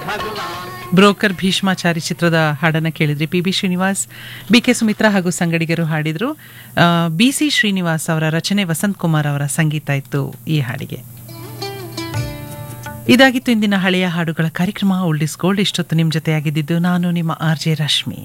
broker ಭೀಷ್ಮಾಚಾರಿ ಚಿತ್ರದ ಹಾಡನ್ನು ಕೇಳಿದ್ರಿ P B Srinivas B K Sumitra ಹಾಗೂ ಸಂಗಡಿಗರು ಹಾಡಿದ್ರು ಬಿ ಸಿ ಶ್ರೀನಿವಾಸ್ ಅವರ ರಚನೆ ವಸಂತ್ ಕುಮಾರ್ ಅವರ ಸಂಗೀತ ಇತ್ತು ಈ ಹಾಡಿಗೆ ಇದಾಗಿತ್ತು ಇಂದಿನ ಹಳೆಯ ಹಾಡುಗಳ ಕಾರ್ಯಕ್ರಮ ಓಲ್ಡ್ ಇಸ್ ಗೋಲ್ಡ್ ಇಷ್ಟೊತ್ತು ನಿಮ್ಮ ಜೊತೆಯಾಗಿದ್ದು ನಾನು ನಿಮ್ಮ ಆರ್ ಜೆ ರಶ್ಮಿ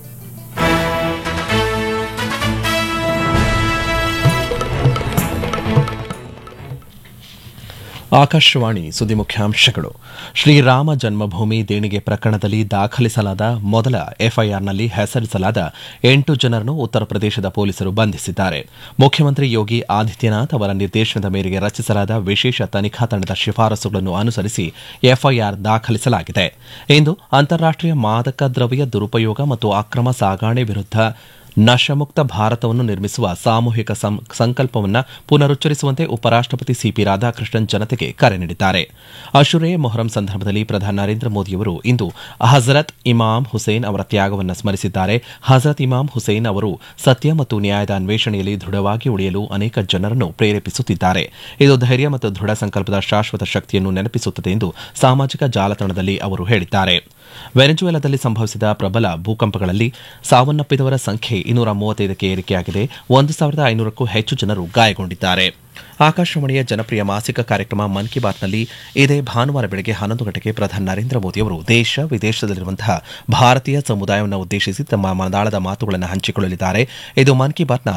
ಆಕಾಶವಾಣಿ ಸುದ್ದಿ ಮುಖ್ಯಾಂಶಗಳು ಶ್ರೀರಾಮ ಜನ್ಮಭೂಮಿ ದೇಣಿಗೆ ಪ್ರಕರಣದಲ್ಲಿ ದಾಖಲಿಸಲಾದ ಮೊದಲ ಎಫ್ಐಆರ್ನಲ್ಲಿ ಹೆಸರಿಸಲಾದ ಎಂಟು ಜನರನ್ನು ಉತ್ತರ ಪ್ರದೇಶದ ಪೊಲೀಸರು ಬಂಧಿಸಿದ್ದಾರೆ ಮುಖ್ಯಮಂತ್ರಿ ಯೋಗಿ ಆದಿತ್ಯನಾಥ್ ಅವರ ನಿರ್ದೇಶನದ ಮೇರೆಗೆ ರಚಿಸಲಾದ ವಿಶೇಷ ತನಿಖಾ ತಂಡದ ಶಿಫಾರಸುಗಳನ್ನು ಅನುಸರಿಸಿ ಎಫ್ಐಆರ್ ದಾಖಲಿಸಲಾಗಿದೆ ಇಂದು ಅಂತಾರಾಷ್ಟೀಯ ಮಾದಕ ದ್ರವ್ಯ ದುರುಪಯೋಗ ಮತ್ತು ಅಕ್ರಮ ಸಾಗಾಣೆ ವಿರುದ್ಧ ನಶಮುಕ್ತ ಭಾರತವನ್ನು ನಿರ್ಮಿಸುವ ಸಾಮೂಹಿಕ ಸಂಕಲ್ಪವನ್ನು ಪುನರುಚ್ಚರಿಸುವಂತೆ ಉಪರಾಷ್ಟಪತಿ ಸಿಪಿ ರಾಧಾಕೃಷ್ಣನ್ ಜನತೆಗೆ ಕರೆ ನೀಡಿದ್ದಾರೆ ಅಶುರೇ ಮೊಹರಂ ಸಂದರ್ಭದಲ್ಲಿ ಪ್ರಧಾನಿ ನರೇಂದ್ರ ಮೋದಿಯವರು ಇಂದು ಹಜರತ್ ಇಮಾಮ್ ಹುಸೇನ್ ಅವರ ತ್ಯಾಗವನ್ನು ಸ್ಮರಿಸಿದ್ದಾರೆ ಹಜರತ್ ಇಮಾಮ್ ಹುಸೇನ್ ಅವರು ಸತ್ಯ ಮತ್ತು ನ್ಯಾಯದ ಅನ್ವೇಷಣೆಯಲ್ಲಿ ದೃಢವಾಗಿ ಉಳಿಯಲು ಅನೇಕ ಜನರನ್ನು ಪ್ರೇರೇಪಿಸುತ್ತಿದ್ದಾರೆ ಇದು ಧೈರ್ಯ ಮತ್ತು ದೃಢ ಸಂಕಲ್ಪದ ಶಾಶ್ವತ ಶಕ್ತಿಯನ್ನು ನೆನಪಿಸುತ್ತದೆ ಎಂದು ಸಾಮಾಜಿಕ ಜಾಲತಾಣದಲ್ಲಿ ಅವರು ಹೇಳಿದ್ದಾರೆ ವೆನೆಜುವೆಲಾದಲ್ಲಿ ಸಂಭವಿಸಿದ ಪ್ರಬಲ ಭೂಕಂಪಗಳಲ್ಲಿ ಸಾವನ್ನಪ್ಪಿದವರ ಸಂಖ್ಯೆ ಇನ್ನೂರ ಮೂವತ್ತೈದಕ್ಕೆ ಏರಿಕೆಯಾಗಿದೆ ಒಂದು ಸಾವಿರದ ಐನೂರಕ್ಕೂ ಹೆಚ್ಚು ಜನರು ಗಾಯಗೊಂಡಿದ್ದಾರೆ ಆಕಾಶವಾಣಿಯ ಜನಪ್ರಿಯ ಮಾಸಿಕ ಕಾರ್ಯಕ್ರಮ ಮನ್ ಕಿ ಬಾತ್ನಲ್ಲಿ ಇದೇ ಭಾನುವಾರ ಬೆಳಗ್ಗೆ ಹನ್ನೊಂದು ಗಂಟೆಗೆ ಪ್ರಧಾನಿ ನರೇಂದ್ರ ಮೋದಿಯವರು ದೇಶ ವಿದೇಶದಲ್ಲಿರುವಂತಹ ಭಾರತೀಯ ಸಮುದಾಯವನ್ನು ಉದ್ದೇಶಿಸಿ ತಮ್ಮ ಮನದಾಳದ ಮಾತುಗಳನ್ನು ಹಂಚಿಕೊಳ್ಳಲಿದ್ದಾರೆ ಇದು ಮನ್ ಕಿ ಬಾತ್ನ